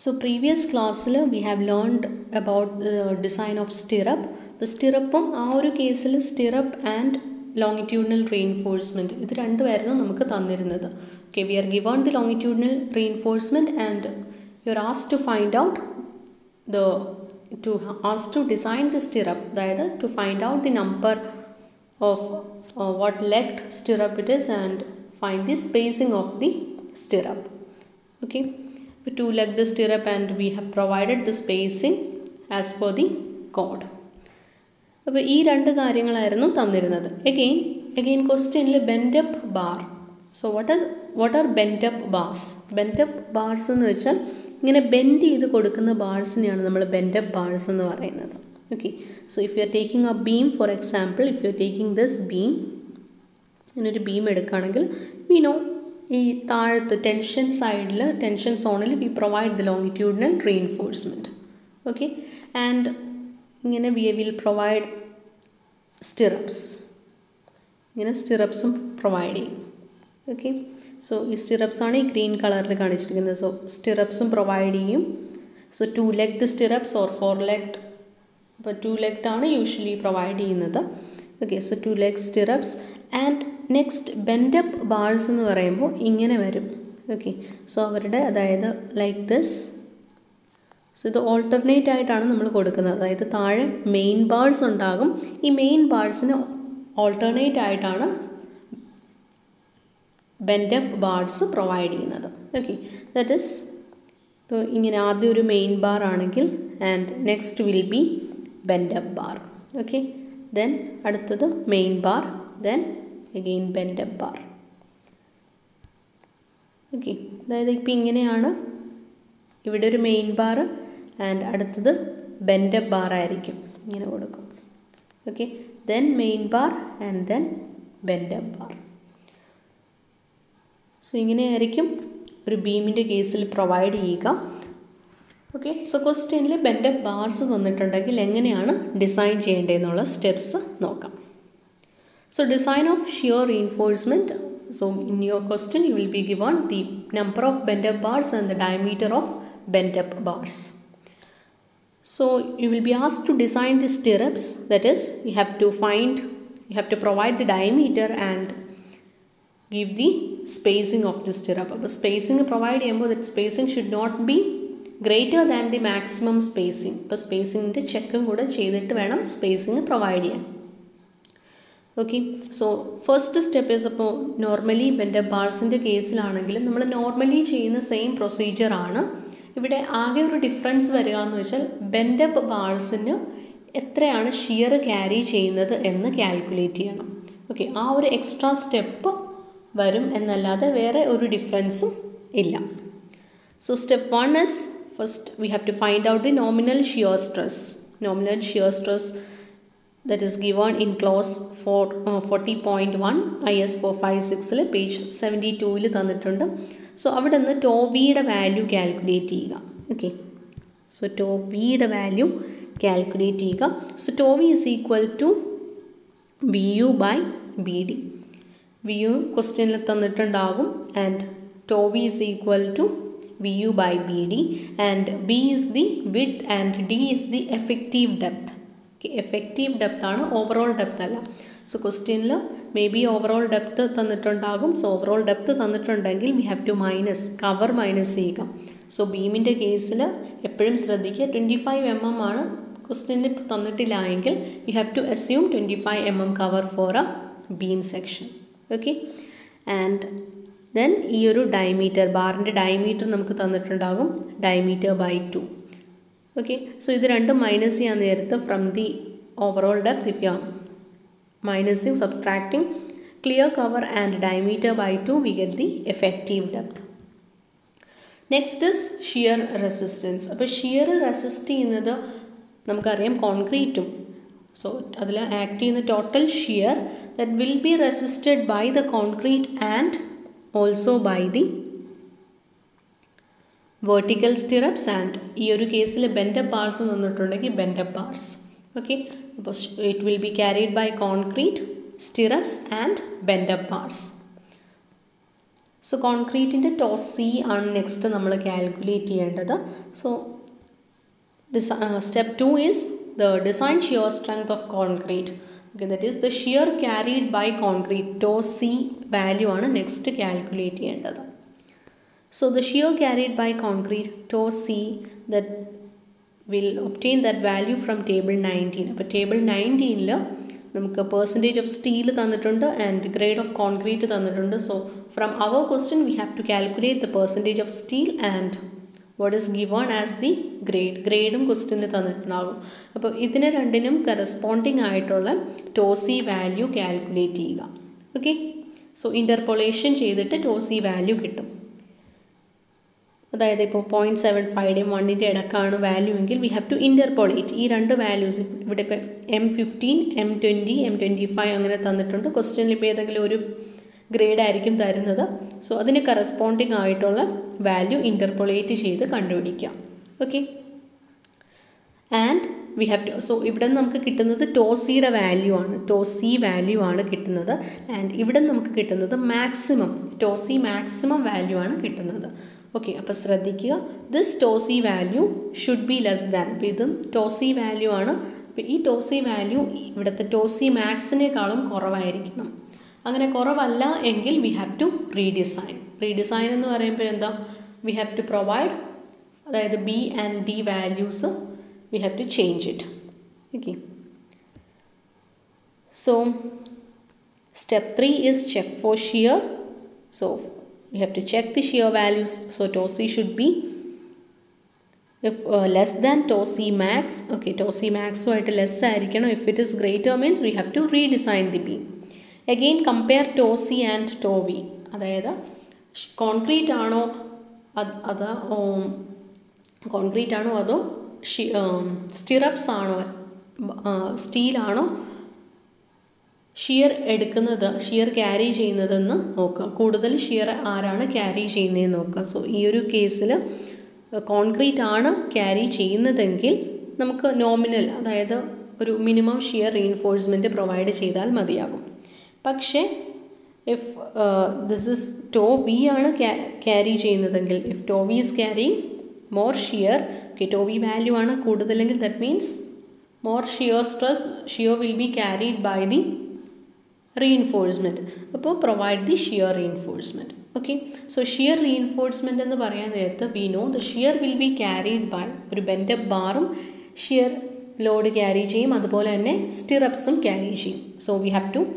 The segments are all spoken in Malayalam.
So previous ക്ലാസ്സിൽ we have learned about design of stirrup അപ്പോൾ സ്റ്റിറപ്പും ആ ഒരു കേസിൽ സ്റ്റിറപ്പ് ആൻഡ് ലോങ്ങിറ്റ്യൂഡിനൽ റീഇൻഫോഴ്സ്മെൻറ്റ് ഇത് രണ്ടുമായിരുന്നു നമുക്ക് തന്നിരുന്നത് okay we are given the longitudinal reinforcement and you are ask to find out the to ask to design the stirrup അതായത് to find out the number of what legged stirrup it is and find the spacing of the stirrup okay two leg the stirrup and we have provided the spacing as per the code അപ്പോൾ ഈ രണ്ട് കാര്യങ്ങളായിരുന്നു തന്നിരുന്നത് എഗെയിൻ എഗെയിൻ ക്വസ്റ്റ്യനിൽ bend up bar so what are what are ബെൻഡപ്പ് bars bend up bars എന്ന് വെച്ചാൽ ഇങ്ങനെ ബെൻഡ് ചെയ്ത് കൊടുക്കുന്ന ബാർസിനെയാണ് നമ്മൾ ബെൻഡപ്പ് ബാർസ് എന്ന് പറയുന്നത് okay so if you are taking a beam for example if you are taking this beam ഇങ്ങനൊരു ബീം എടുക്കുകയാണെങ്കിൽ വി നോ ഈ താഴത്ത് ടെൻഷൻ സൈഡിൽ ടെൻഷൻ സോണിൽ we provide the longitudinal reinforcement okay and ഇങ്ങനെ വി വിൽ പ്രൊവൈഡ് സ്റ്റിറപ്സ് ഇങ്ങനെ സ്റ്റിറപ്സും പ്രൊവൈഡ് ചെയ്യും ഓക്കെ സോ ഈ സ്റ്റിറപ്സാണ് ഈ ഗ്രീൻ കളറിൽ കാണിച്ചിരിക്കുന്നത് സോ സ്റ്റിറപ്സും പ്രൊവൈഡ് ചെയ്യും so two legged stirrups or four legged അപ്പോൾ ടു ലെഗ്ഡ് ആണ് യൂഷ്വലി പ്രൊവൈഡ് ചെയ്യുന്നത് okay so two leg stirrups and next bend up bars എന്ന് പറയുമ്പോൾ ഇങ്ങനെ വരും ഓക്കെ സോ അവരുടെ അതായത് ലൈക്ക് ദിസ് സോ ഇത് ഓൾട്ടർനേറ്റ് ആയിട്ടാണ് നമ്മൾ കൊടുക്കുന്നത് അതായത് താഴെ മെയിൻ ബാർസ് ഉണ്ടാകും ഈ മെയിൻ ബാർസിന് ഓൾട്ടർനേറ്റ് ആയിട്ടാണ് ബെൻഡപ്പ് ബാർസ് പ്രൊവൈഡ് ചെയ്യുന്നത് ഓക്കെ ദറ്റ് ഇസ് ഇപ്പോൾ ഇങ്ങനെ ആദ്യം ഒരു മെയിൻ ബാർ ആണെങ്കിൽ and next will be bend up bar okay then അടുത്തത് main bar then again bend up bar okay അതായത് ഇപ്പം ഇങ്ങനെയാണ് ഇവിടെ ഒരു മെയിൻ ബാർ ആൻഡ് അടുത്തത് ബെൻഡപ്പ് ബാർ ആയിരിക്കും ഇങ്ങനെ കൊടുക്കും okay then main bar and then bend up bar so ഇങ്ങനെയായിരിക്കും ഒരു ബീമിൻ്റെ കേസിൽ പ്രൊവൈഡ് ചെയ്യുക ഓക്കെ സോ ക്വസ്റ്റ്യനിൽ ബെൻഡപ്പ് ബാർസ് തന്നിട്ടുണ്ടെങ്കിൽ എങ്ങനെയാണ് ഡിസൈൻ ചെയ്യേണ്ടതെന്നുള്ള സ്റ്റെപ്സ് നോക്കാം So design of shear reinforcement. So in your question you will be given the number of bend up bars and the diameter of bend up bars. So you will be asked to design the stirrups that is you have to find you have to provide the diameter and give the spacing of the stirrup. അപ്പോൾ സ്പേസിങ് പ്രൊവൈഡ് ചെയ്യുമ്പോൾ that spacing should not be greater than the maximum spacing ഇപ്പോൾ സ്പേസിങ്ങിൻ്റെ ചെക്കും കൂടെ ചെയ്തിട്ട് വേണം സ്പേസിങ് പ്രൊവൈഡ് ചെയ്യാൻ okay so first step is അപ്പോൾ നോർമലി ബെൻഡ ബാർസിൻ്റെ കേസിലാണെങ്കിലും നമ്മൾ നോർമലി ചെയ്യുന്ന സെയിം പ്രൊസീജിയർ ആണ് ഇവിടെ ആകെ ഒരു ഡിഫറൻസ് വരിക എന്ന് വെച്ചാൽ ബെൻഡപ്പ് ബാർസിന് എത്രയാണ് ഷിയർ ക്യാരി ചെയ്യുന്നത് എന്ന് കാൽക്കുലേറ്റ് ചെയ്യണം ഓക്കെ ആ ഒരു എക്സ്ട്രാ സ്റ്റെപ്പ് വരും എന്നല്ലാതെ വേറെ ഒരു ഡിഫറൻസും ഇല്ല so step one is first we have to find out the nominal shear stress nominal shear stress that is given in clause 4 uh, 40.1 IS 456 ൽ പേജ് സെവൻറ്റി ടൂവിൽ തന്നിട്ടുണ്ട് സോ അവിടെ നിന്ന് ടോബിയുടെ വാല്യൂ കാൽക്കുലേറ്റ് ചെയ്യുക ഓക്കെ സോ ടോബിയുടെ വാല്യൂ കാൽക്കുലേറ്റ് ചെയ്യുക so tau v is equal to V U by B D V U ക്വസ്റ്റ്യനിൽ തന്നിട്ടുണ്ടാകും and tau v is equal to V U by B D and B is the width and D is the effective depth effective depth ആണ് ഓവറോൾ ഡെപ്ത് അല്ല സോ ക്വസ്റ്റ്യനിൽ മേ ബി ഓവറോൾ ഡെപ്ത് തന്നിട്ടുണ്ടാകും സോ ഓവറോൾ ഡെപ്ത് തന്നിട്ടുണ്ടെങ്കിൽ we have to minus cover minus ചെയ്യുക സോ ബീമിൻ്റെ കേസിൽ എപ്പോഴും ശ്രദ്ധിക്കുക ട്വൻറ്റി ഫൈവ് എം എം ആണ് ക്വസ്റ്റ്യനിൽ തന്നിട്ടില്ല എങ്കിൽ you have to assume twenty five M M cover for a beam section okay and then ഈ ഒരു ഡയമീറ്റർ ബാറിൻ്റെ ഡയമീറ്റർ നമുക്ക് തന്നിട്ടുണ്ടാകും diameter by two okay so ഇത് രണ്ടും മൈനസ് ചെയ്യാൻ നേരത്ത് from the overall depth if you minusing subtracting clear cover and diameter by two we get the effective depth next is shear resistance അപ്പോൾ ഷിയർ റെസിസ്റ്റ് ചെയ്യുന്നത് നമുക്കറിയാം കോൺക്രീറ്റും സോ അതിൽ ആക്ട് ചെയ്യുന്ന total shear that will be resisted by the concrete and also by the vertical stirrups and ഈ ഒരു കേസിൽ ബെൻഡപ്പ് ബാർസ് തന്നിട്ടുണ്ടെങ്കിൽ ബെൻഡപ്പ് ബാർസ് ഓക്കെ അപ്പോൾ it will be carried by concrete stirrups and bent up bars so കോൺക്രീറ്റിൻ്റെ ടോസ് സി ആണ് നെക്സ്റ്റ് നമ്മൾ കാൽക്കുലേറ്റ് ചെയ്യേണ്ടത് so step two is the design shear strength of concrete okay that is the shear carried by concrete tau C value ആണ് നെക്സ്റ്റ് കാൽക്കുലേറ്റ് ചെയ്യേണ്ടത് so the shear carried by concrete tau C that will obtain that value from table nineteen അപ്പോൾ ടേബിൾ നയൻറ്റീനിൽ നമുക്ക് പെർസെൻറ്റേജ് ഓഫ് സ്റ്റീൽ തന്നിട്ടുണ്ട് ആൻഡ് ഗ്രേഡ് ഓഫ് കോൺക്രീറ്റ് തന്നിട്ടുണ്ട് so from our question we have to calculate the percentage of steel and what is given as the grade ഗ്രേഡും ക്വസ്റ്റ്യനിൽ തന്നിട്ടുണ്ടാകും അപ്പോൾ ഇതിന് രണ്ടിനും കറസ്പോണ്ടിങ് ആയിട്ടുള്ള ടോസി വാല്യൂ കാൽക്കുലേറ്റ് ചെയ്യുക ഓക്കെ സോ ഇൻ്റർപൊളേഷൻ ചെയ്തിട്ട് ടോസി വാല്യൂ കിട്ടും അതായത് ഇപ്പോൾ പോയിൻറ്റ് സെവൻ ഫൈവിൻ്റെയും വണ്ണിൻ്റെ ഇടക്കാണ് വാല്യൂ എങ്കിൽ വി ഹാവ് ടു ഇൻ്റർപോളേറ്റ് ഈ രണ്ട് വാല്യൂസ് ഇവിടെ ഇപ്പോൾ M fifteen M twenty M twenty five അങ്ങനെ തന്നിട്ടുണ്ട് ക്വസ്റ്റ്യനിൽ ഇപ്പോൾ ഏതെങ്കിലും ഒരു ഗ്രേഡ് ആയിരിക്കും തരുന്നത് സോ അതിന് കറസ്പോണ്ടിങ് ആയിട്ടുള്ള വാല്യൂ ഇൻ്റർപൊളേറ്റ് ചെയ്ത് കണ്ടുപിടിക്കാം okay and we have to so ഇവിടെ നിന്ന് നമുക്ക് കിട്ടുന്നത് ടോസിയുടെ വാല്യൂ ആണ് ടോസി വാല്യൂ ആണ് കിട്ടുന്നത് ആൻഡ് ഇവിടെ നിന്ന് നമുക്ക് കിട്ടുന്നത് മാക്സിമം ടോസി മാക്സിമം വാല്യൂ ആണ് കിട്ടുന്നത് ഓക്കെ അപ്പോൾ ശ്രദ്ധിക്കുക this tau c value should be less than അപ്പോൾ ഇതും ടോസി വാല്യൂ ആണ് അപ്പോൾ ഈ ടോസി വാല്യൂ ഇവിടുത്തെ ടോസി മാക്സിനേക്കാളും കുറവായിരിക്കണം അങ്ങനെ കുറവല്ല എങ്കിൽ we have to redesign redesign എന്ന് പറയുമ്പോൾ എന്താ വി ഹാവ് ടു പ്രൊവൈഡ് അതായത് B and D values we have to change it okay so step three is check for shear so we have to check the shear values so TOSI should be if uh, less than TOSI max okay TOSI max ആയിട്ട് ലെസ് ആയിരിക്കണം if it is greater means we have to redesign the beam again compare TOSI and TOVI അതായത് കോൺക്രീറ്റ് ആണോ അത് അത് കോൺക്രീറ്റ് ആണോ അതോ സ്റ്റിറപ്സ് ആണോ സ്റ്റീലാണോ ഷിയർ എടുക്കുന്നത് ഷിയർ ക്യാരി ചെയ്യുന്നതെന്ന് നോക്കുക കൂടുതൽ ഷിയർ ആരാണ് ക്യാരി ചെയ്യുന്നതെന്ന് നോക്കുക സോ ഈ ഒരു കേസിൽ കോൺക്രീറ്റ് ആണ് ക്യാരി ചെയ്യുന്നതെങ്കിൽ നമുക്ക് നോമിനൽ അതായത് ഒരു മിനിമം ഷിയർ റീൻഫോഴ്സ്മെൻറ്റ് പ്രൊവൈഡ് ചെയ്താൽ മതിയാകും പക്ഷേ if this is tau V ആണ് ക്യാരി ചെയ്യുന്നതെങ്കിൽ if tau V is carrying more shear okay tau V value ആണ് കൂടുതലെങ്കിൽ that means more shear stress shear will be carried by the reinforcement അപ്പോൾ provide the shear reinforcement okay so shear reinforcement എന്ന് പറയാൻ നേരത്ത് we know the shear will be carried by ഒരു ബെൻഡപ്പ് ബാറും ഷിയർ ലോഡ് ക്യാരി ചെയ്യും അതുപോലെ തന്നെ സ്റ്റിറപ്സും ക്യാരി ചെയ്യും so we have to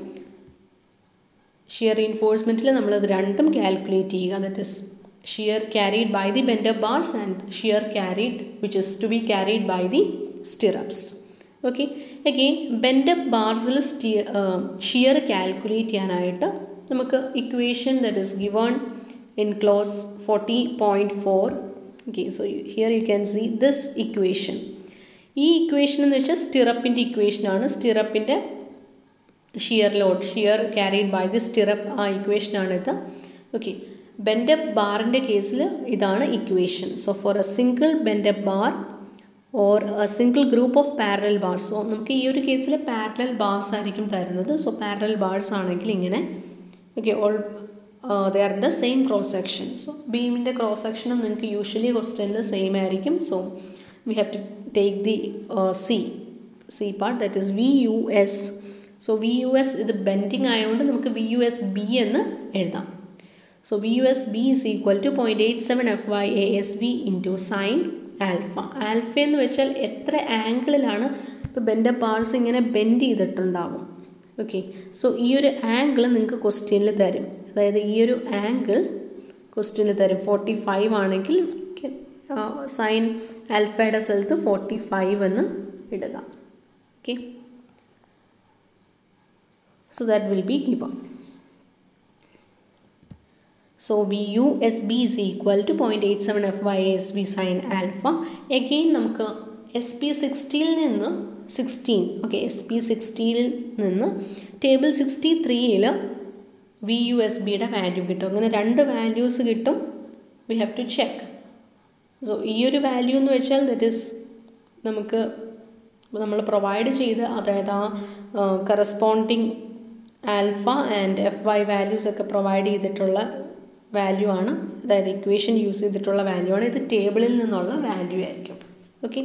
shear റീഇൻഫോഴ്സ്മെൻറ്റിൽ നമ്മളത് രണ്ടും കാൽക്കുലേറ്റ് ചെയ്യുക that is shear carried by the ബെൻഡപ്പ് bars and shear carried which is to be carried by the stirrups okay again bent up ബാർസിൽ സ്റ്റിയ ഷിയർ കാൽക്കുലേറ്റ് ചെയ്യാനായിട്ട് നമുക്ക് equation that is given in clause forty point four okay so here you can see this equation ഈ ഇക്വേഷൻ എന്ന് വെച്ചാൽ സ്റ്റിറപ്പിൻ്റെ ഇക്വേഷനാണ് സ്റ്റിറപ്പിൻ്റെ shear load shear carried by the stirrup ആ ഇക്വേഷനാണിത് ഓക്കെ ബെൻഡപ്പ് ബാറിൻ്റെ കേസിൽ ഇതാണ് equation so for a single bent up bar or single group of parallel bars so നമുക്ക് ഈ ഒരു കേസിൽ പാരലൽ ബാർസ് ആയിരിക്കും തരുന്നത് സോ പാരലൽ ബാർസ് ആണെങ്കിൽ ഇങ്ങനെ okay all they are the same cross section so ബീമിൻ്റെ ക്രോസ് സെക്ഷനും നിങ്ങൾക്ക് യൂഷ്വലി ക്വസ്റ്റ്യനിൽ സെയിം ആയിരിക്കും so we have to take the C C part that is V U S so V U S ഇത് ബെൻഡിങ് ആയതുകൊണ്ട് നമുക്ക് വി യു എസ് ബി എന്ന് എഴുതാം so V U S B is equal to point eight seven F Y A S V into sine alpha alpha എന്ന് വെച്ചാൽ എത്ര ആംഗിളിലാണ് ഇപ്പോൾ ബെൻ്റെ പാർട്സ് ഇങ്ങനെ ബെൻഡ് ചെയ്തിട്ടുണ്ടാവും ഓക്കെ സോ ഈ ഒരു ആംഗിൾ നിങ്ങൾക്ക് ക്വസ്റ്റ്യനിൽ തരും അതായത് ഈ ഒരു ആംഗിൾ ക്വസ്റ്റ്യനിൽ തരും ഫോർട്ടി ഫൈവ് ആണെങ്കിൽ സൈൻ ആൽഫയുടെ സ്ഥലത്ത് ഫോർട്ടി ഫൈവ് എന്ന് ഇടുക okay so that will be given So VUSB is equal to 0.87 FYSB sin alpha. Again നമുക്ക് എസ് പി സിക്സ്റ്റിയിൽ നിന്ന് സിക്സ്റ്റീൻ ഓക്കെ എസ് പി സിക്സ്റ്റിയിൽ നിന്ന് ടേബിൾ സിക്സ്റ്റി ത്രീയിൽ വി യു എസ് ബിയുടെ വാല്യൂ കിട്ടും അങ്ങനെ രണ്ട് വാല്യൂസ് കിട്ടും we have to check so ഈ ഒരു വാല്യൂ എന്ന് വെച്ചാൽ ദറ്റ് ഇസ് നമുക്ക് നമ്മൾ പ്രൊവൈഡ് ചെയ്ത് അതായത് ആ corresponding alpha and F Y values ഒക്കെ പ്രൊവൈഡ് ചെയ്തിട്ടുള്ള വാല്യൂ ആണ് അതായത് ഇക്വേഷൻ യൂസ് ചെയ്തിട്ടുള്ള വാല്യൂ ആണ് ഇത് ടേബിളിൽ നിന്നുള്ള വാല്യൂ ആയിരിക്കും ഓക്കെ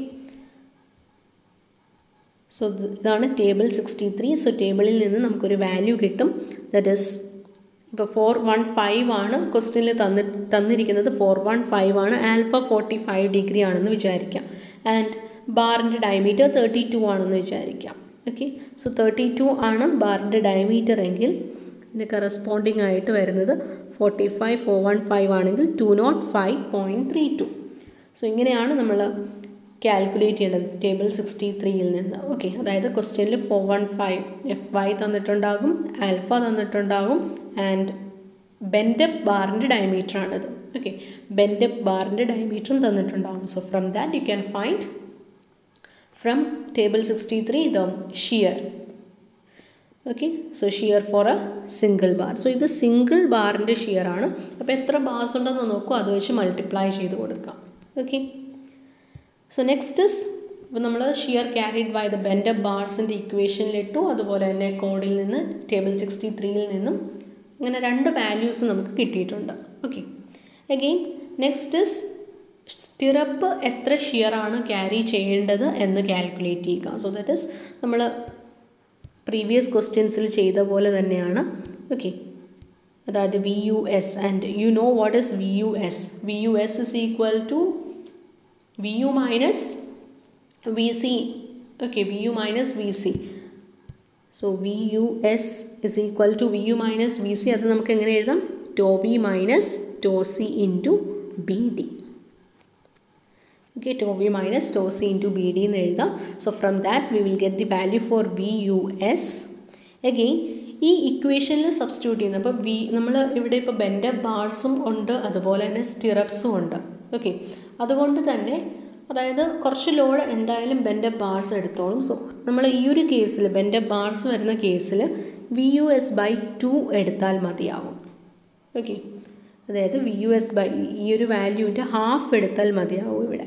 സോ ഇതാണ് ടേബിൾ സിക്സ്റ്റി ത്രീ സോ ടേബിളിൽ നിന്ന് നമുക്കൊരു വാല്യൂ കിട്ടും ദറ്റ് ഇസ് ഇപ്പോൾ ഫോർ വൺ ഫൈവ് ആണ് ക്വസ്റ്റ്യനിൽ തന്നി തന്നിരിക്കുന്നത് ഫോർ വൺ ഫൈവ് ആണ് ആൽഫ ഫോർട്ടി ഫൈവ് ഡിഗ്രി ആണെന്ന് വിചാരിക്കാം ആൻഡ് ബാറിൻ്റെ ഡയമീറ്റർ തേർട്ടി ടു ആണെന്ന് വിചാരിക്കാം ഓക്കെ സോ തേർട്ടി ടു ആണ് ബാറിൻ്റെ ഡയമീറ്റർ എങ്കിൽ ഇതിന് കറസ്പോണ്ടിങ് ആയിട്ട് വരുന്നത് forty five four one five ആണെങ്കിൽ two nought five point three two so ഇങ്ങനെയാണ് നമ്മൾ കാൽക്കുലേറ്റ് ചെയ്യേണ്ടത് ടേബിൾ സിക്സ്റ്റി ത്രീയിൽ നിന്ന് ഓക്കെ അതായത് ക്വസ്റ്റ്യനിൽ four one five F Y തന്നിട്ടുണ്ടാകും ആൽഫ തന്നിട്ടുണ്ടാകും ആൻഡ് ബെൻഡപ്പ് ബാറിൻ്റെ ഡയമീറ്റർ ആണിത് ഓക്കെ ബെൻഡപ്പ് ബാറിൻ്റെ ഡയമീറ്ററും തന്നിട്ടുണ്ടാകും so from that you can find from table sixty three the shear okay so shear for a single bar so ഇത് സിംഗിൾ ബാറിൻ്റെ ഷിയർ ആണ് അപ്പോൾ എത്ര ബാർസ് ഉണ്ടെന്ന് നോക്കൂ അത് വെച്ച് മൾട്ടിപ്ലൈ ചെയ്ത് കൊടുക്കാം ഓക്കെ സോ നെക്സ്റ്റ് ഇസ് ഇപ്പോൾ നമ്മൾ shear carried by the bent ബാർസിൻ്റെ ഇക്വേഷനിലിട്ടു അതുപോലെ തന്നെ കോഡിൽ നിന്ന് ടേബിൾ സിക്സ്റ്റി ത്രീയിൽ നിന്നും അങ്ങനെ രണ്ട് വാല്യൂസ് നമുക്ക് കിട്ടിയിട്ടുണ്ട് okay again next is stirrup എത്ര ഷിയർ ആണ് ക്യാരി ചെയ്യേണ്ടത് എന്ന് കാൽക്കുലേറ്റ് ചെയ്യുക സോ ദാറ്റ് ഇസ് നമ്മൾ പ്രീവിയസ് ക്വസ്റ്റ്യൻസിൽ ചെയ്ത പോലെ തന്നെയാണ് ഓക്കെ അതായത് V U S and you know what is V U S V U S is equal to V U minus V C okay V U minus V C so V U S is equal to V U minus V C അത് നമുക്ക് എങ്ങനെ എഴുതാം tau V minus tau C into B D okay tau v minus tau c into bd എന്ന് എഴുതാം so from that we will get the value for B U S again ഈ ഇക്വേഷനിൽ സബ്സ്റ്റിറ്റ്യൂട്ട് ചെയ്യുന്നത് അപ്പോൾ വി നമ്മൾ ഇവിടെ ഇപ്പോൾ ബെൻഡ് ബാർസും ഉണ്ട് അതുപോലെ തന്നെ സ്റ്റിറപ്സും ഉണ്ട് ഓക്കെ അതുകൊണ്ട് തന്നെ അതായത് കുറച്ച് ലോഡ് എന്തായാലും ബെൻഡ് ബാർസ് എടുത്തോളും സോ നമ്മൾ ഈ ഒരു കേസിൽ ബെൻഡ് ബാർസ് വരുന്ന കേസിൽ V U S by two എടുത്താൽ മതിയാവും ഓക്കെ അതായത് വി യു എസ് ബൈ ഈ ഒരു വാല്യൂവിൻ്റെ ഹാഫ് എടുത്താൽ മതിയാവും ഇവിടെ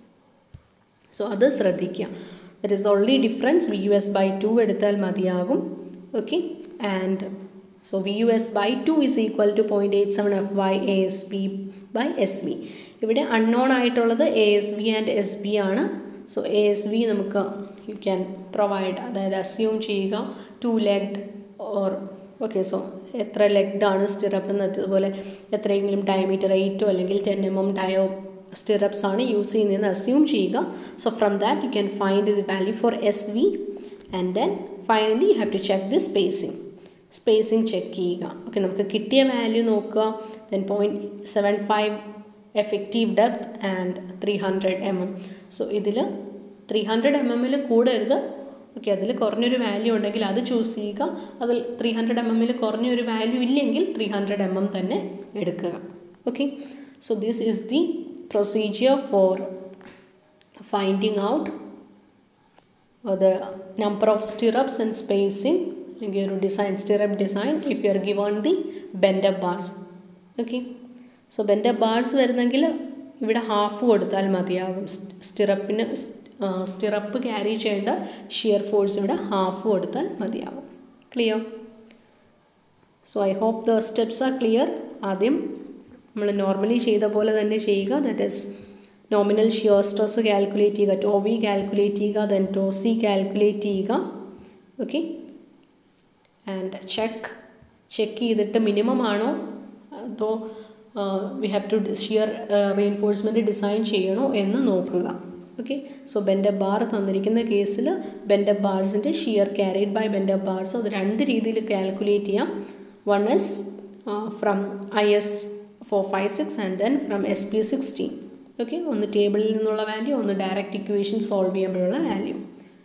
സോ അത് ശ്രദ്ധിക്കുക that is only difference V U S by two എടുത്താൽ മതിയാകും okay and so V U S by two is equal to point eight seven F Y A S B by S B ഇവിടെ അൺനോൺ ആയിട്ടുള്ളത് A S B and S B ആണ് സോ എ എസ് ബി നമുക്ക് യു ക്യാൻ പ്രൊവൈഡ് അതായത് അസ്യൂം ചെയ്യുക two legged or okay so എത്ര ലെഗ്ഡ് ആണ് സ്റ്റിറപ്പ് എന്നതുപോലെ എത്രയെങ്കിലും ഡയമീറ്റർ എയ്റ്റോ അല്ലെങ്കിൽ ടെൻ എം എം ഡയോ സ്റ്റിറപ്സ് ആണ് യൂസ് ചെയ്യുന്നതെന്ന് അസ്യൂം ചെയ്യുക so from that you can find the value for S V and then finally you have to check the spacing spacing check ചെയ്യുക ഓക്കെ നമുക്ക് കിട്ടിയ വാല്യൂ നോക്കുക then point seven five effective depth and three hundred M M so ഇതിൽ ത്രീ ഹൺഡ്രഡ് എം എമ്മിൽ കൂടരുത് ഓക്കെ അതിൽ കുറഞ്ഞൊരു വാല്യൂ ഉണ്ടെങ്കിൽ അത് ചൂസ് ചെയ്യുക അതിൽ ത്രീ ഹൺഡ്രഡ് എം എമ്മിൽ കുറഞ്ഞൊരു വാല്യൂ ഇല്ലെങ്കിൽ ത്രീ ഹൺഡ്രഡ് എം എം തന്നെ എടുക്കുക okay so this is the procedure for finding out the number of stirrups and spacing അല്ലെങ്കിൽ ഒരു design stirrup design if you are given the ബെൻഡപ്പ് bars okay so bend up bars വരുന്നെങ്കിൽ ഇവിടെ ഹാഫ് കൊടുത്താൽ മതിയാകും സ്റ്റിറപ്പിന് സ്റ്റിറപ്പ് ക്യാരി ചെയ്യേണ്ട ഷിയർ ഫോഴ്സ് ഇവിടെ ഹാഫ് കൊടുത്താൽ മതിയാകും clear so I hope the steps are clear ആദ്യം നമ്മൾ നോർമലി ചെയ്ത പോലെ തന്നെ ചെയ്യുക that is nominal shear stress calculate ചെയ്യുക ടോ വി കാൽക്കുലേറ്റ് ചെയ്യുക ദെൻ ടോ സി കാൽക്കുലേറ്റ് ചെയ്യുക ഓക്കെ ആൻഡ് ചെക്ക് ചെക്ക് ചെയ്തിട്ട് മിനിമം ആണോ അതോ we have to shear reinforcement design ചെയ്യണോ എന്ന് നോക്കുക ഓക്കെ സോ ബെൻഡ ബാർ തന്നിരിക്കുന്ന കേസിൽ ബെൻഡ ബാർസിൻ്റെ shear carried by bend bars അത് രണ്ട് രീതിയിൽ കാൽക്കുലേറ്റ് ചെയ്യാം one is from I S four five six and then from S P sixteen okay ഒന്ന് ടേബിളിൽ നിന്നുള്ള വാല്യൂ ഒന്ന് ഡയറക്റ്റ് ഇക്വേഷൻ സോൾവ് ചെയ്യുമ്പോഴുള്ള value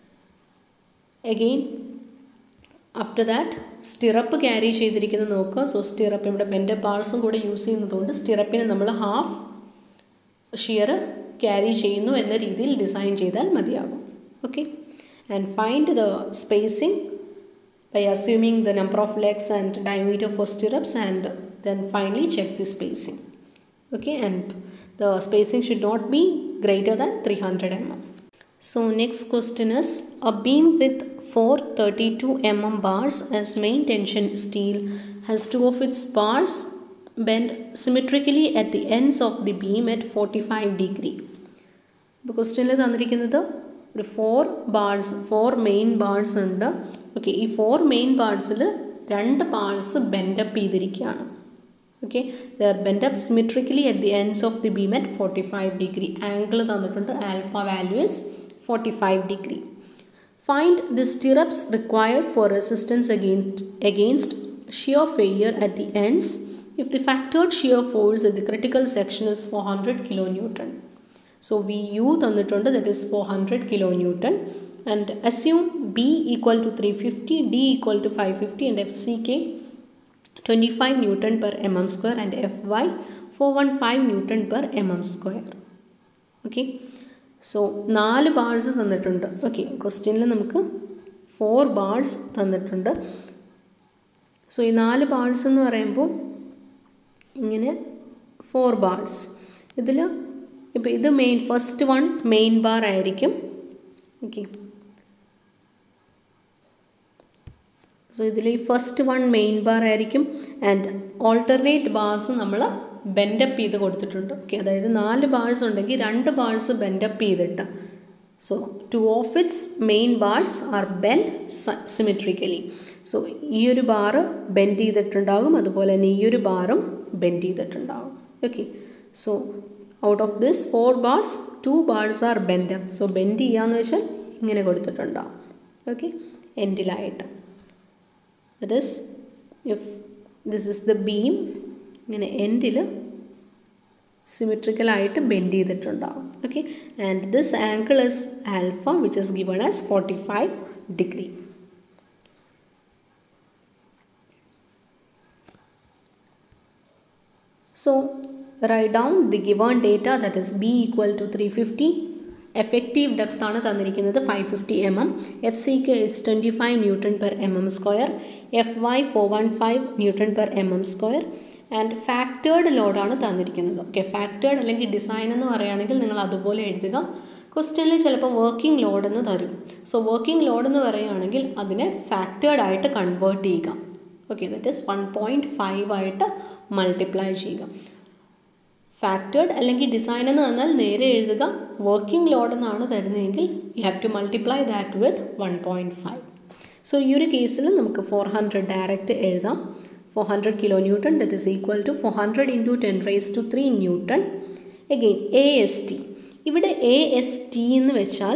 again after that stirrup carry ചെയ്തിരിക്കുന്നത് നോക്കുക സോ സ്റ്റിറപ്പ് ഇവിടെ പെൻ്റെ ബാൾസും കൂടെ യൂസ് ചെയ്യുന്നതുകൊണ്ട് സ്റ്റിറപ്പിന് നമ്മൾ ഹാഫ് ഷിയർ ക്യാരി ചെയ്യുന്നു എന്ന രീതിയിൽ ഡിസൈൻ ചെയ്താൽ മതിയാകും okay and find the spacing by assuming the number of legs and diameter for stirrups and then finally check the spacing okay and the spacing should not be greater than 300 mm so next question is a beam with four 32 mm bars as main tension steel has two of its bars bend symmetrically at the ends of the beam at 45 degree ഇപ്പോൾ ക്വസ്റ്റ്യനിൽ തന്നിരിക്കുന്നത് ഒരു four bars four main bars ഉണ്ട് ഓക്കെ ഈ ഫോർ മെയിൻ ബാർസിൽ രണ്ട് ബാർസ് ബെൻഡപ്പ് ചെയ്തിരിക്കുകയാണ് okay they are bend up symmetrically at the ends of the beam at forty five degree angle തന്നിട്ടുണ്ട് alpha value is forty five degree find the stirrups required for resistance against against shear failure at the ends if the factored shear force at the critical section is 400 kilonewton. So VU തന്നിട്ടുണ്ട് that is 400 kilonewton and assume B equal to 350, D equal to 550 and FCK 25 Newton per mm square and Fy 415 Newton per mm square. Okay so നാല് ബാർസ് തന്നിട്ടുണ്ട് ഓക്കെ ക്വസ്റ്റ്യനിൽ നമുക്ക് ഫോർ ബാർസ് തന്നിട്ടുണ്ട് സോ ഈ നാല് ബാർസ് എന്ന് പറയുമ്പോൾ ഇങ്ങനെ ഫോർ ബാർസ് ഇതിൽ ഇപ്പോൾ ഇത് main first one main bar ആയിരിക്കും ഓക്കെ സോ ഇതിൽ ഈ ഫസ്റ്റ് വൺ മെയിൻ ബാർ ആയിരിക്കും ആൻഡ് ഓൾട്ടർനേറ്റ് ബാർസ് നമ്മൾ ബെൻഡപ്പ് ചെയ്ത് കൊടുത്തിട്ടുണ്ട് ഓക്കെ അതായത് നാല് ബാർസ് ഉണ്ടെങ്കിൽ രണ്ട് ബാർസ് ബെൻഡപ്പ് ചെയ്തിട്ട് so two of its main bars are bend symmetrically so ഈ ഒരു ബാറ് ബെൻഡ് ചെയ്തിട്ടുണ്ടാകും അതുപോലെ തന്നെ ഈ ഒരു ബാറും ബെൻഡ് ചെയ്തിട്ടുണ്ടാകും okay so out of this four bars two bars are bend up so bend ചെയ്യാന്ന് വെച്ചാൽ ഇങ്ങനെ കൊടുത്തിട്ടുണ്ടാകും ഓക്കെ എൻഡിലായിട്ട് that is if this is the beam ഇങ്ങനെ എൻഡിൽ സിമെട്രിക്കലായിട്ട് ബെൻഡ് ചെയ്തിട്ടുണ്ടാകും okay and this angle is alpha which is given as forty five degree So write down the given data that is B equal to 350. Effective depth ആണ് തന്നിരിക്കുന്നത് five fifty M M F C K is twenty five newton per M M square F Y four one five newton per M M square and factored ലോഡാണ് തന്നിരിക്കുന്നത് ഓക്കെ ഫാക്ടേർഡ് അല്ലെങ്കിൽ ഡിസൈൻ എന്ന് പറയുകയാണെങ്കിൽ നിങ്ങൾ അതുപോലെ എഴുതുക ക്വസ്റ്റ്യനിൽ ചിലപ്പോൾ വർക്കിംഗ് ലോഡ് എന്ന് തരും സോ വർക്കിംഗ് ലോഡ് എന്ന് പറയുകയാണെങ്കിൽ അതിനെ ഫാക്ടേർഡ് ആയിട്ട് കൺവേർട്ട് ചെയ്യുക okay that is one point five ആയിട്ട് മൾട്ടിപ്ലൈ ചെയ്യുക ഫാക്ടേർഡ് അല്ലെങ്കിൽ ഡിസൈൻ എന്ന് പറഞ്ഞാൽ നേരെ എഴുതുക വർക്കിംഗ് ലോഡ് എന്നാണ് തരുന്നതെങ്കിൽ you have to multiply that with one point five so ഈ ഒരു കേസിൽ നമുക്ക് ഫോർ ഹൺഡ്രഡ് ഡയറക്റ്റ് എഴുതാം four hundred kilo newton that is equal to four hundred into ten raise to three newton again A S T ഇവിടെ എ എസ് ടി എന്ന് വെച്ചാൽ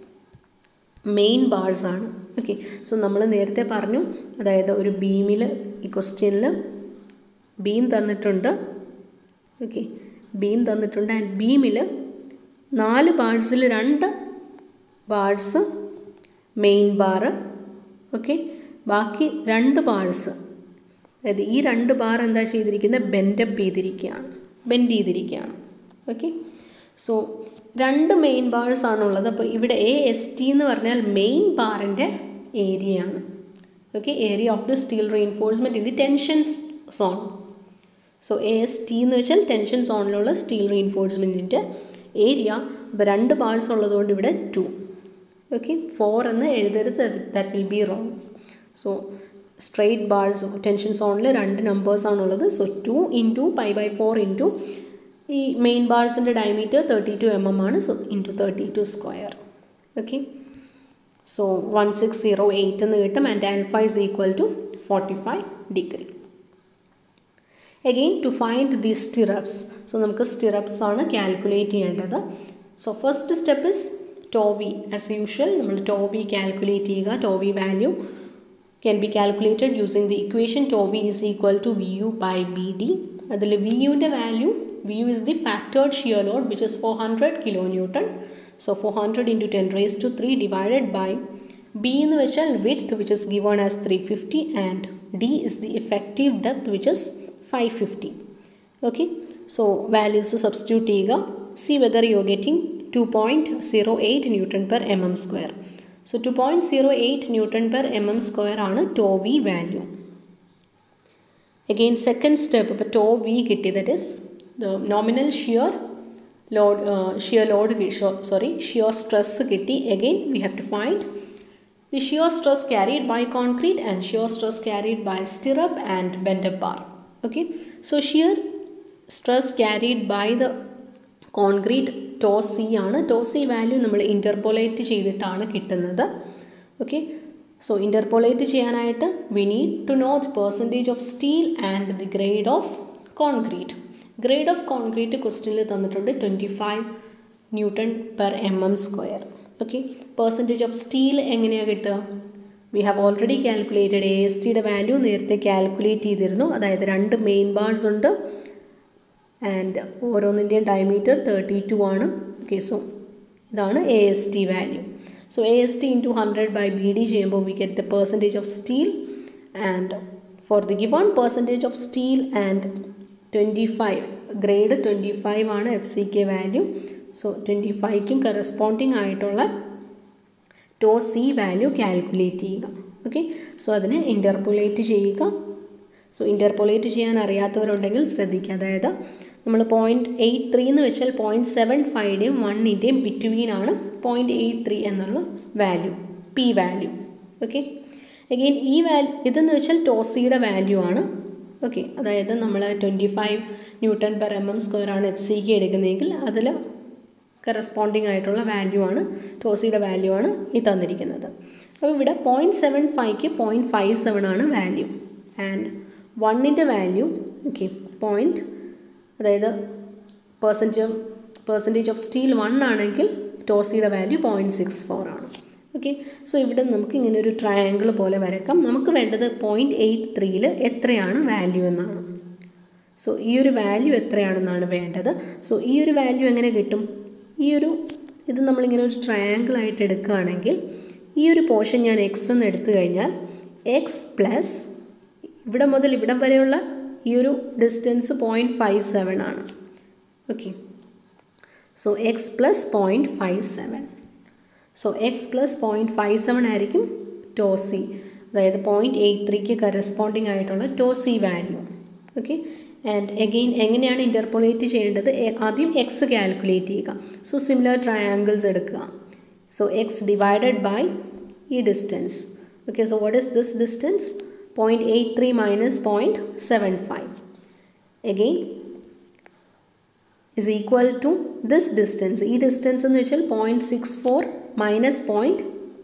മെയിൻ ബാർസ് ആണ് ഓക്കെ സോ നമ്മൾ നേരത്തെ പറഞ്ഞു അതായത് ഒരു ബീമിൽ ഈ ക്വസ്റ്റ്യനിൽ ബീം തന്നിട്ടുണ്ട് ഓക്കെ ബീം തന്നിട്ടുണ്ട് ആൻഡ് ബീമിൽ നാല് ബാർസിൽ രണ്ട് ബാർസ് മെയിൻ ബാറ് ഓക്കെ ബാക്കി രണ്ട് ബാർസ് അതായത് ഈ രണ്ട് ബാർ എന്താ ചെയ്തിരിക്കുന്നത് ബെൻഡപ്പ് ചെയ്തിരിക്കുകയാണ് ബെൻഡ് ചെയ്തിരിക്കുകയാണ് ഓക്കെ സോ രണ്ട് മെയിൻ ബാർസ് ആണുള്ളത് അപ്പോൾ ഇവിടെ എ എസ് ടി എന്ന് പറഞ്ഞാൽ മെയിൻ ബാറിൻ്റെ ഏരിയയാണ് okay area of the steel reinforcement in the tension zone so A S T എന്ന് വെച്ചാൽ ടെൻഷൻ സോണിലുള്ള സ്റ്റീൽ റീഇൻഫോഴ്സ്മെൻറ്റിൻ്റെ ഏരിയ ഇപ്പോൾ രണ്ട് ബാർസ് ഉള്ളതുകൊണ്ട് ഇവിടെ ടു ഓക്കെ ഫോർ എന്ന് എഴുതരുത് that will be wrong so straight bars tension സോണിൽ രണ്ട് നമ്പേഴ്സാണുള്ളത് so two into pi by four into ഈ മെയിൻ ബാർസിൻ്റെ diameter thirty two M M ആണ് so into thirty two square okay so one six zero eight എന്ന് കിട്ടും and alpha is equal to forty five degree again to find the stirrups so നമുക്ക് സ്റ്റിറപ്സ് ആണ് കാൽക്കുലേറ്റ് ചെയ്യേണ്ടത് so first step is tau V as usual നമ്മൾ ടോവി കാൽക്കുലേറ്റ് ചെയ്യുക tau V value can be calculated using the equation tau V is equal to V U by B D അതിൽ വി യുവിൻ്റെ value V U is the factored shear load which is four hundred kilo newton so four hundred into ten raise to three divided by B എന്ന് വെച്ചാൽ width which is given as three fifty and D is the effective depth which is five fifty okay so values substitute ചെയ്യുക see whether you getting two point zero eight newton per M M square so two point zero eight newton per M M square ആണ് tau V value again second step ഇപ്പോൾ ടോ വി കിട്ടി that is the nominal shear load shear load sorry shear stress കിട്ടി again we have to find the shear stress carried by concrete and shear stress carried by stirrup and bend up bar okay so shear stress carried by the concrete tau C ആണ് ടോ സി വാല്യൂ നമ്മൾ ഇൻ്റർപോളേറ്റ് ചെയ്തിട്ടാണ് കിട്ടുന്നത് ഓക്കെ സോ ഇൻ്റർപോളേറ്റ് ചെയ്യാനായിട്ട് we need to know the percentage of steel and the grade of concrete grade of concrete ക്വസ്റ്റ്യനിൽ തന്നിട്ടുണ്ട് twenty five newton per M M square okay percentage of steel എങ്ങനെയാണ് കിട്ടുക we have already calculated A S ടിയുടെ വാല്യൂ നേരത്തെ കാൽക്കുലേറ്റ് ചെയ്തിരുന്നു അതായത് രണ്ട് മെയിൻ ബാർസ് ഉണ്ട് ആൻഡ് ഓരോന്നിൻ്റെയും ഡയമീറ്റർ തേർട്ടി ടു ആണ് ഓക്കെ സോ ഇതാണ് A S T value so A S T into hundred by B D ചെയ്യുമ്പോൾ we get the percentage of steel and for the given percentage of steel and twenty five grade twenty five ആണ് F C K value so twenty ഫൈവ്ക്കും കറസ്പോണ്ടിങ് ആയിട്ടുള്ള ടോ സി വാല്യൂ കാൽക്കുലേറ്റ് ചെയ്യുക ഓക്കെ സോ അതിനെ ഇൻ്റർപൊലേറ്റ് ചെയ്യുക സോ ഇൻ്റർപൊലേറ്റ് ചെയ്യാൻ അറിയാത്തവരുണ്ടെങ്കിൽ ശ്രദ്ധിക്കുക അതായത് നമ്മൾ പോയിൻറ്റ് എയ്റ്റ് ത്രീ എന്ന് വെച്ചാൽ പോയിൻറ്റ് സെവൻ ഫൈവിൻ്റെയും വണ്ണിൻ്റെയും ബിറ്റ്വീൻ ആണ് പോയിൻറ്റ് എയ്റ്റ് ത്രീ എന്നുള്ള value P value okay again ഈ വാല്യൂ ഇതെന്ന് വെച്ചാൽ ടോസിയുടെ വാല്യൂ ആണ് ഓക്കെ അതായത് നമ്മൾ twenty five newton per M M square ആണ് എഫ് സിക്ക് എടുക്കുന്നതെങ്കിൽ അതിൽ കറസ്പോണ്ടിങ് ആയിട്ടുള്ള വാല്യൂ ആണ് ടോസിയുടെ വാല്യൂ ആണ് ഈ തന്നിരിക്കുന്നത് അപ്പോൾ ഇവിടെ പോയിൻറ്റ് സെവൻ ഫൈവ്ക്ക് പോയിൻറ്റ് ഫൈവ് സെവൻ ആണ് വാല്യൂ ആൻഡ് വണ്ണിൻ്റെ വാല്യൂ ഓക്കെ പോയിൻറ്റ് അതായത് percentage percentage of steel one ആണെങ്കിൽ ടോസിയുടെ വാല്യൂ പോയിൻറ്റ് സിക്സ് ഫോർ ആണ് ഓക്കെ സോ ഇവിടെ നമുക്ക് ഇങ്ങനെ ഒരു ട്രയാങ്കിൾ പോലെ വരക്കാം നമുക്ക് വേണ്ടത് പോയിൻറ്റ് എയ്റ്റ് ത്രീയിൽ എത്രയാണ് വാല്യൂ എന്നാണ് സോ ഈ ഒരു വാല്യൂ എത്രയാണെന്നാണ് വേണ്ടത് സോ ഈ ഒരു വാല്യൂ എങ്ങനെ കിട്ടും ഈ ഒരു ഇത് നമ്മളിങ്ങനെ ഒരു ട്രയാങ്കിൾ ആയിട്ട് എടുക്കുകയാണെങ്കിൽ ഈ ഒരു പോർഷൻ ഞാൻ എക്സ് എന്ന് എടുത്തു കഴിഞ്ഞാൽ എക്സ് പ്ലസ് ഇവിടെ മുതൽ ഇവിടം വരെയുള്ള ഈ ഒരു ഡിസ്റ്റൻസ് പോയിൻറ്റ് ഫൈവ് സെവൻ ആണ് okay so X plus point five seven so X plus point five seven ആയിരിക്കും ടോസി അതായത് പോയിൻറ്റ് എയ്റ്റ് ത്രീക്ക് കറസ്പോണ്ടിങ് ആയിട്ടുള്ള ടോസി വാല്യൂ ഓക്കെ ആൻഡ് എഗെയിൻ എങ്ങനെയാണ് ഇൻ്റർപൊളേറ്റ് ചെയ്യേണ്ടത് ആദ്യം എക്സ് കാൽക്കുലേറ്റ് ചെയ്യുക സോ സിമിലർ ട്രയാങ്കിൾസ് എടുക്കുക സോ എക്സ് ഡിവൈഡഡ് ബൈ ഈ distance okay so what is this distance point eight three minus point seven five again is equal to this distance ഈ ഡിസ്റ്റൻസ് എന്ന് വെച്ചാൽ point six four minus point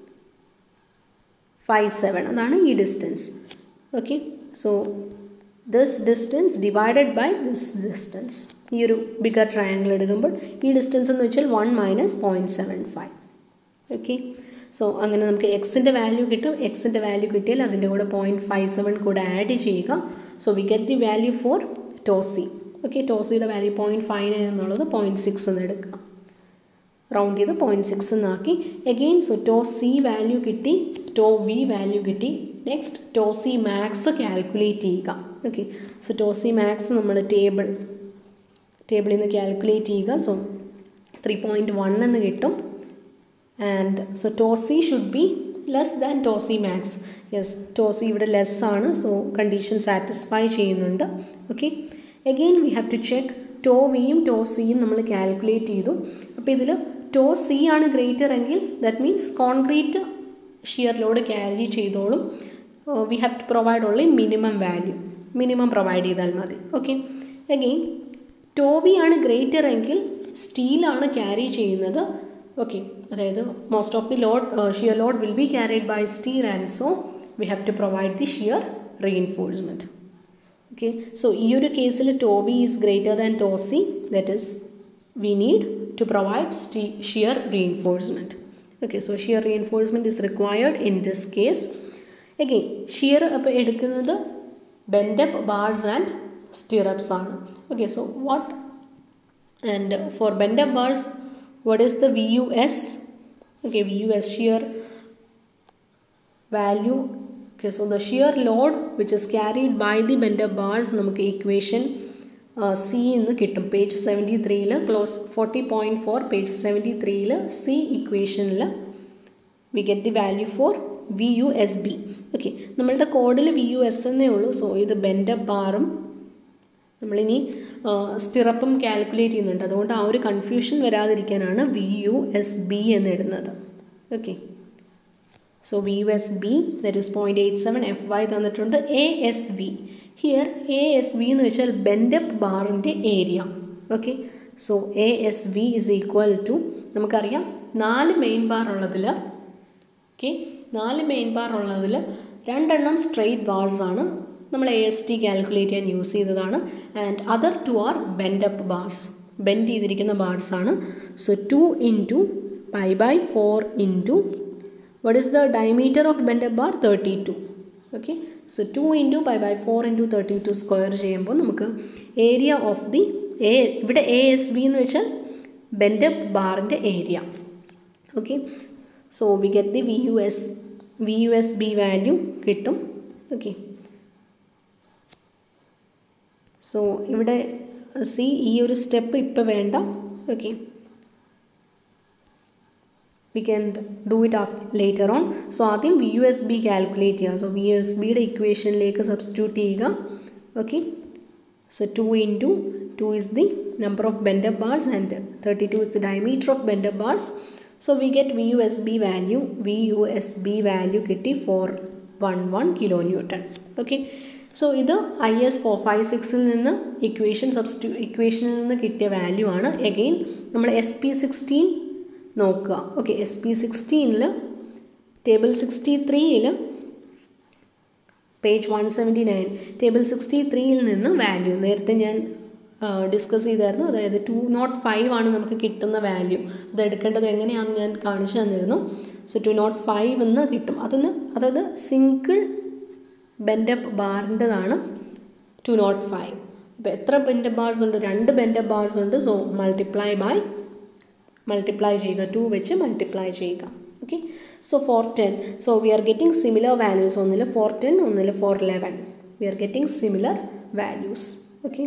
five seven അതാണ് ഈ distance okay so this distance divided by this distance ഈ ഒരു ബിഗർ ട്രയാങ്കിൾ എടുക്കുമ്പോൾ ഈ ഡിസ്റ്റൻസ് എന്ന് വെച്ചാൽ one minus point seven five okay so അങ്ങനെ നമുക്ക് എക്സിൻ്റെ വാല്യൂ കിട്ടും എക്സിൻ്റെ വാല്യൂ കിട്ടിയാൽ അതിൻ്റെ കൂടെ പോയിൻറ്റ് ഫൈവ് സെവൻ കൂടെ ആഡ് ചെയ്യുക so we get the value for tau C okay ടോസിയുടെ വാല്യൂ പോയിൻറ്റ് ഫൈവ് നയൻ എന്നുള്ളത് പോയിൻറ്റ് സിക്സ് എന്ന് എടുക്കുക റൗണ്ട് ചെയ്ത് പോയിൻറ്റ് സിക്സ് എന്നാക്കി again so tau C value കിട്ടി ടോ വി വാല്യൂ കിട്ടി next tau C max calculate ചെയ്യുക okay so tau C max നമ്മൾ ടേബിൾ ടേബിളിൽ നിന്ന് കാൽക്കുലേറ്റ് ചെയ്യുക സോ ത്രീ പോയിൻറ്റ് വൺ എന്ന് കിട്ടും and so tau C should be less than tau C max yes tau C ഇവിടെ ലെസ് ആണ് സോ കണ്ടീഷൻ സാറ്റിസ്ഫൈ ചെയ്യുന്നുണ്ട് okay again we have to check tau വിയും ടോ സിയും നമ്മൾ കാൽക്കുലേറ്റ് ചെയ്തു അപ്പോൾ ഇതിൽ ടോ സി ആണ് ഗ്രേറ്റർ എങ്കിൽ that means concrete shear load carry ചെയ്തോളും we have to provide only minimum value minimum provide ചെയ്താൽ മതി ഓക്കെ അഗെയിൻ ടോബി ആണ് ഗ്രേറ്റർ എങ്കിൽ സ്റ്റീലാണ് ക്യാരി ചെയ്യുന്നത് ഓക്കെ അതായത് most of the load shear load will be carried by steel and so we have to provide the shear reinforcement okay so ഈ ഒരു കേസിൽ tau v is greater than tau c that is we need to provide steel shear reinforcement okay so shear reinforcement is required in this case again shear അപ്പോൾ എടുക്കുന്നത് ബെൻഡപ്പ് ബാർസ് ആൻഡ് സ്റ്റിറപ്സ് ആണ് okay so what and for bent up bars what is the VUS okay VUS shear value okay so the shear load which is carried by the bender bars നമുക്ക് ഇക്വേഷൻ സി എന്ന് കിട്ടും പേജ് സെവൻറ്റി ത്രീയിൽ clause forty point four page seventy ത്രീയിൽ സി ഇക്വേഷനിൽ we get the value for V U S B okay നമ്മളുടെ കോഡിൽ വി യു എസ് എന്നേ ഉള്ളൂ സോ ഇത് ബെൻഡർ ബാറും നമ്മളിനി സ്റ്റിറപ്പും കാൽക്കുലേറ്റ് ചെയ്യുന്നുണ്ട് അതുകൊണ്ട് ആ ഒരു കൺഫ്യൂഷൻ വരാതിരിക്കാനാണ് വി യു എസ് ബി എന്ന് ഇടുന്നത് okay so V U S B that is point eight seven F Y തന്നിട്ടുണ്ട് A S V here A S V എന്ന് വെച്ചാൽ ബെൻഡപ്പ് ബാറിൻ്റെ area okay so A S V is equal to നമുക്കറിയാം നാല് മെയിൻ ബാർ ഉള്ളതിൽ ഓക്കെ നാല് മെയിൻ ബാർ ഉള്ളതിൽ രണ്ടെണ്ണം സ്ട്രെയിറ്റ് ബാർസ് ആണ് നമ്മൾ എ എസ് ടി കാൽക്കുലേറ്റ് ചെയ്യാൻ യൂസ് ചെയ്തതാണ് and other to are ബെൻഡപ്പ് bars bend ചെയ്തിരിക്കുന്ന ബാർസ് ആണ് so two into pi by four into what is the diameter of bent up bar thirty two okay so two into pi by four into thirty two square ചെയ്യുമ്പോൾ നമുക്ക് ഏരിയ ഓഫ് ദി എ ഇവിടെ എ എസ് ബി എന്ന് വെച്ചാൽ ബെൻഡപ്പ് ബാറിൻ്റെ area okay so we get the V U S V U S B value കിട്ടും ഓക്കെ സോ ഇവിടെ സി ഈ ഒരു സ്റ്റെപ്പ് ഇപ്പോൾ വേണ്ട okay we can do it ആഫ് ലേറ്റർ ഓൺ സോ ആദ്യം V U S B calculate ചെയ്യുക സോ വി യു എസ് ബിയുടെ ഇക്വേഷനിലേക്ക് സബ്സ്റ്റിറ്റ്യൂട്ട് ചെയ്യുക okay so two into two is the number of bender bars and 32 is the diameter of bender bars so we get VUSB value VUSB value കിട്ടി four one one kilo newton okay so ഇത് ഐ എസ് ഫോർ ഫൈവ് സിക്സിൽ നിന്ന് ഇക്വേഷൻ സബ്സ്റ്റി ഇക്വേഷനിൽ നിന്ന് കിട്ടിയ വാല്യൂ ആണ് എഗെയിൻ നമ്മൾ എസ് പി സിക്സ്റ്റീൻ നോക്കുക ഓക്കെ എസ് പി സിക്സ്റ്റീനിൽ ടേബിൾ സിക്സ്റ്റി ത്രീയിൽ page one seventy nine table sixty ത്രീയിൽ നിന്ന് വാല്യൂ നേരത്തെ ഞാൻ ഡിസ്കസ് ചെയ്തായിരുന്നു അതായത് ടു നോട്ട് ഫൈവ് ആണ് നമുക്ക് കിട്ടുന്ന വാല്യൂ അത് എടുക്കേണ്ടത് എങ്ങനെയാണെന്ന് ഞാൻ കാണിച്ചു തന്നിരുന്നു സോ ടു നോട്ട് ഫൈവ് എന്ന് കിട്ടും അതിന് അതായത് സിംഗിൾ ബെൻഡപ്പ് ബാറിൻ്റെതാണ് ടു നോട്ട് ഫൈവ് അപ്പോൾ എത്ര ബെൻഡപ്പ് ബാർസ് ഉണ്ട് രണ്ട് ബെൻഡപ്പ് ബാർസ് ഉണ്ട് സോ മൾട്ടിപ്ലൈ ബൈ മൾട്ടിപ്ലൈ ചെയ്യുക ടു വെച്ച് മൾട്ടിപ്ലൈ ചെയ്യുക okay so four ten so we are getting similar values ഒന്നിൽ ഫോർ ടെൻ ഒന്നിൽ four eleven we are getting similar values okay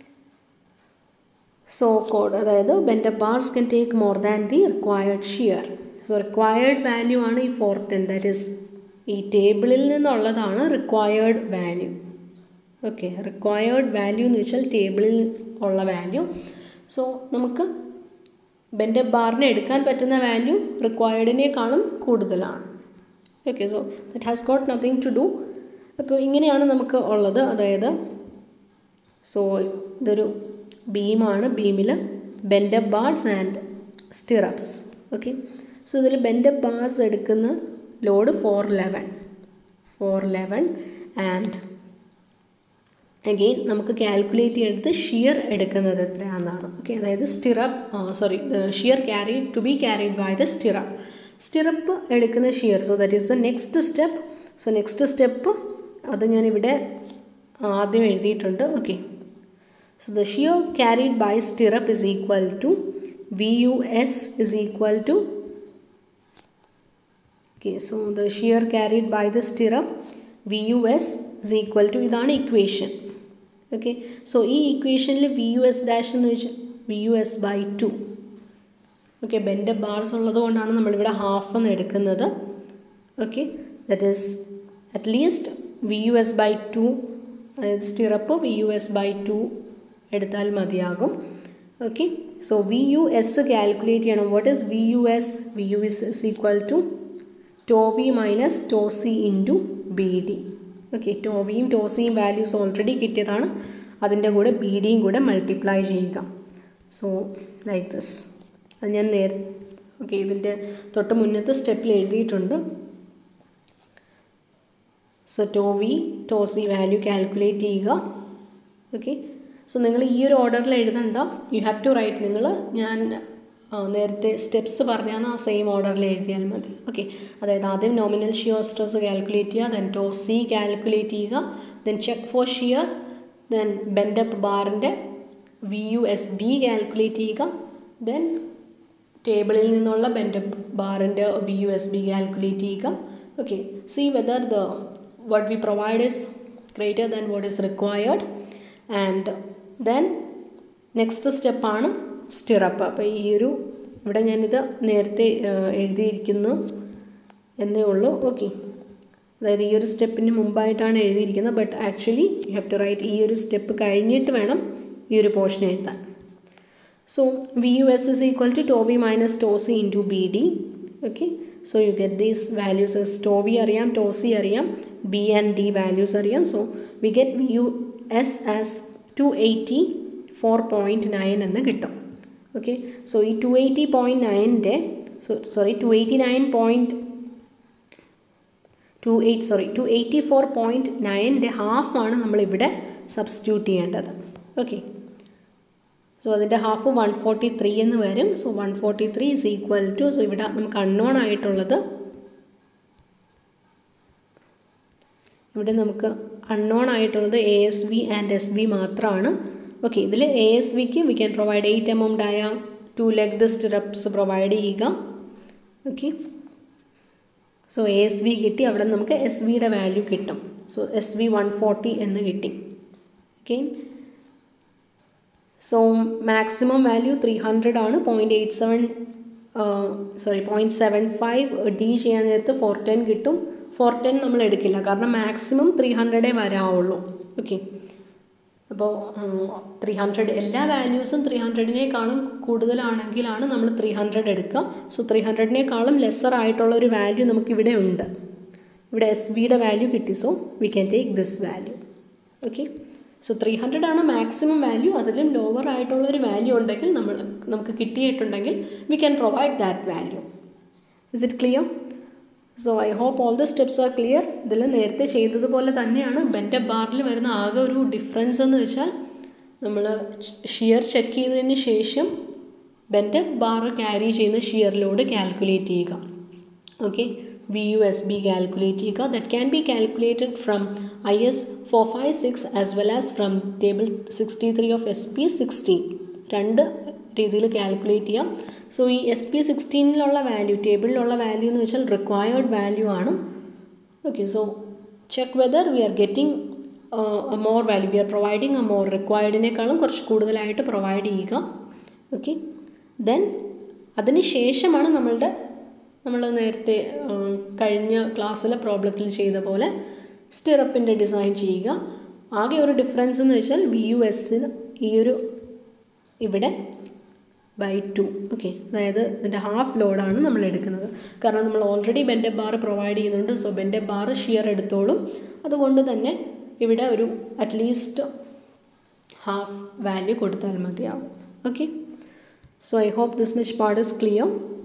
so code അതായത് bent bars can take more than the required shear so required value ആണ് ഈ ഫോർ ടെൻ ദാറ്റ് ഇസ് ഈ ടേബിളിൽ നിന്നുള്ളതാണ് required value okay required value എന്ന് വെച്ചാൽ ടേബിളിൽ ഉള്ള വാല്യൂ സോ നമുക്ക് ബെൻഡ ബാറിന് എടുക്കാൻ പറ്റുന്ന വാല്യൂ റിക്വയർഡിനേക്കാളും കൂടുതലാണ് okay so that has got nothing to do അപ്പോൾ ഇങ്ങനെയാണ് നമുക്ക് ഉള്ളത് അതായത് സോ ഇതൊരു ബീമാണ് ബീമിൽ bent up bars and stirrups okay so ഇതിൽ ബെൻഡപ്പ് ബാർസ് എടുക്കുന്ന load four eleven four eleven and again നമുക്ക് കാൽക്കുലേറ്റ് ചെയ്തെടുത്ത് ഷിയർ എടുക്കുന്നത് എത്രയാണെന്നാണ് ഓക്കെ അതായത് stirrup sorry shear carry to be carried by the stirrup stirrup എടുക്കുന്ന shear so that is the next step so next step അത് ഞാനിവിടെ ആദ്യം എഴുതിയിട്ടുണ്ട് okay So the shear carried by stirrup is equal to VUS is equal to okay so the shear carried by the stirrup VUS is equal to ഇതാണ് ഇക്വേഷൻ ഓക്കെ സോ ഈ ഇക്വേഷനിൽ വി യു എസ് ഡാഷ് എന്ന് വെച്ചാൽ V U S by two okay bent bars ഉള്ളത് കൊണ്ടാണ് നമ്മളിവിടെ ഹാഫ് എന്ന് എടുക്കുന്നത് okay that is at least V U S by two അതായത് stirrup V U S by two എടുത്താൽ മതിയാകും okay so V U S calculate ചെയ്യണം what is V U S V U S is equal to tau V minus tau C into B D okay ടോവിയും ടോസിയും വാല്യൂസ് ഓൾറെഡി കിട്ടിയതാണ് അതിൻ്റെ കൂടെ ബി ഡിയും കൂടെ മൾട്ടിപ്ലൈ ചെയ്യുക സോ ലൈക്ക് ദിസ് അത് ഞാൻ നേർ ഓക്കെ ഇതിൻ്റെ തൊട്ട് മുന്നത്തെ സ്റ്റെപ്പിൽ എഴുതിയിട്ടുണ്ട് so tau v tau c value calculate ചെയ്യുക ഓക്കെ സോ നിങ്ങൾ ഈ ഒരു ഓർഡറിൽ എഴുതണ്ട യു ഹാവ് ടു റൈറ്റ് നിങ്ങൾ ഞാൻ നേരത്തെ സ്റ്റെപ്സ് പറഞ്ഞാൽ ആ സെയിം ഓർഡറിൽ എഴുതിയാൽ മതി ഓക്കെ അതായത് ആദ്യം നോമിനൽ ഷിയർ സ്ട്രെസ് കാൽക്കുലേറ്റ് ചെയ്യുക ദെൻ ടോ സി കാൽക്കുലേറ്റ് ചെയ്യുക then check for shear then bent up ബാറിൻ്റെ V U S B calculate ചെയ്യുക ദെൻ ടേബിളിൽ നിന്നുള്ള ബെൻഡപ്പ് ബാറിൻ്റെ V U S B calculate ചെയ്യുക okay see whether the what we provide is greater than what is required and then next സ്റ്റെപ്പാണ് സ്റ്റിറപ്പ് അപ്പോൾ ഈ ഒരു ഇവിടെ ഞാനിത് നേരത്തെ എഴുതിയിരിക്കുന്നു എന്നേ ഉള്ളൂ ഓക്കെ അതായത് ഈ ഒരു സ്റ്റെപ്പിന് മുമ്പായിട്ടാണ് എഴുതിയിരിക്കുന്നത് but actually you have to write ഈ ഒരു സ്റ്റെപ്പ് കഴിഞ്ഞിട്ട് വേണം ഈ ഒരു പോർഷൻ എഴുതാൻ so V U S is equal to tau V minus tau c into B D okay so you get these values tau v അറിയാം ടോസി അറിയാം ബി ആൻഡ് ഡി വാല്യൂസ് അറിയാം so we get V U S as two eighty four point nine എന്ന് കിട്ടും ഓക്കെ സോ ഈ ടു എയ്റ്റി പോയിൻറ്റ് നയൻ്റെ sorry two eighty nine point two eight sorry two eighty four point നയൻ്റെ ഹാഫാണ് നമ്മളിവിടെ സബ്സ്റ്റിറ്റ്യൂട്ട് ചെയ്യേണ്ടത് ഓക്കെ സോ അതിൻ്റെ ഹാഫ് വൺ ഫോർട്ടി ത്രീ എന്ന് വരും so one forty three is equal to so ഇവിടെ നമുക്ക് അൺനോൺ ആയിട്ടുള്ളത് ഇവിടെ നമുക്ക് അൺനോൺ ആയിട്ടുള്ളത് A S V and S B മാത്രമാണ് ഓക്കെ ഇതിൽ എ എസ് വിക്ക് we can provide eight amount ആയ ടു ലെഗ്ഡ് സ്റ്റിറപ്സ് പ്രൊവൈഡ് ചെയ്യുക okay so A S V കിട്ടി അവിടെ നമുക്ക് എസ് വിയുടെ വാല്യൂ കിട്ടും so S V one forty എന്ന് കിട്ടി okay so maximum value three hundred ആണ് point eight seven sorry point seven five D ചെയ്യാൻ നേരത്ത് ഫോർ ടെൻ കിട്ടും ഫോർ ടെൻ നമ്മൾ എടുക്കില്ല കാരണം മാക്സിമം ത്രീ ഹൺഡ്രഡേ വരാവുള്ളൂ ഓക്കെ അപ്പോൾ ത്രീ ഹൺഡ്രഡ് എല്ലാ വാല്യൂസും ത്രീ ഹൺഡ്രഡിനേക്കാളും കൂടുതലാണെങ്കിലാണ് നമ്മൾ ത്രീ ഹൺഡ്രഡ് എടുക്കുക സോ ത്രീ ഹൺഡ്രഡിനേക്കാളും ലെസ്സർ ആയിട്ടുള്ള ഒരു വാല്യൂ നമുക്കിവിടെ ഉണ്ട് ഇവിടെ എസ് ബിയുടെ വാല്യൂ കിട്ടി so we can take this value okay so three hundred ആണ് മാക്സിമം വാല്യൂ അതിലും ലോവർ ആയിട്ടുള്ള ഒരു വാല്യൂ ഉണ്ടെങ്കിൽ നമ്മൾ നമുക്ക് കിട്ടിയിട്ടുണ്ടെങ്കിൽ we can provide that value is it clear so I hope all the steps are clear ഇതിൽ നേരത്തെ ചെയ്തതുപോലെ തന്നെയാണ് ബെൻ്റെ ബാറിൽ വരുന്ന ആകെ ഒരു ഡിഫറൻസ് എന്ന് വെച്ചാൽ നമ്മൾ ഷിയർ ചെക്ക് ചെയ്തതിന് ശേഷം ബെൻ്റെ ബാർ ക്യാരി ചെയ്യുന്ന ഷിയർ ലോഡ് കാൽക്കുലേറ്റ് ചെയ്യുക okay V U S B calculate ചെയ്യുക that can be calculated from I S four five six as well as from table sixty three of S P sixteen രണ്ട് രീതിയിൽ കാൽക്കുലേറ്റ് ചെയ്യാം സോ ഈ എസ് പി സിക്സ്റ്റീനിലുള്ള വാല്യൂ ടേബിളിലുള്ള വാല്യൂ എന്ന് വെച്ചാൽ റിക്വയർഡ് വാല്യൂ ആണ് okay so check whether we are getting more value we are providing A more റിക്വയർഡിനേക്കാളും കുറച്ച് കൂടുതലായിട്ട് പ്രൊവൈഡ് ചെയ്യുക ഓക്കെ ദെൻ അതിന് ശേഷമാണ് നമ്മളുടെ നമ്മൾ നേരത്തെ കഴിഞ്ഞ ക്ലാസ്സിലെ പ്രോബ്ലത്തിൽ ചെയ്ത പോലെ സ്റ്റിറപ്പിൻ്റെ ഡിസൈൻ ചെയ്യുക ആകെ ഒരു ഡിഫറൻസ് എന്ന് വെച്ചാൽ വി യു എസിന് ഈ ഒരു ഇവിടെ ബൈ ടു ഓക്കെ അതായത് ഇതിൻ്റെ ഹാഫ് ലോഡാണ് നമ്മൾ എടുക്കുന്നത് കാരണം നമ്മൾ ഓൾറെഡി ബെൻ്റെ ബാർ പ്രൊവൈഡ് ചെയ്യുന്നുണ്ട് സോ ബെൻ്റെ ബാർ ഷിയർ എടുത്തോളും അതുകൊണ്ട് തന്നെ ഇവിടെ ഒരു അറ്റ്ലീസ്റ്റ് ഹാഫ് വാല്യൂ കൊടുത്താൽ മതിയാവും okay so I hope this much part is clear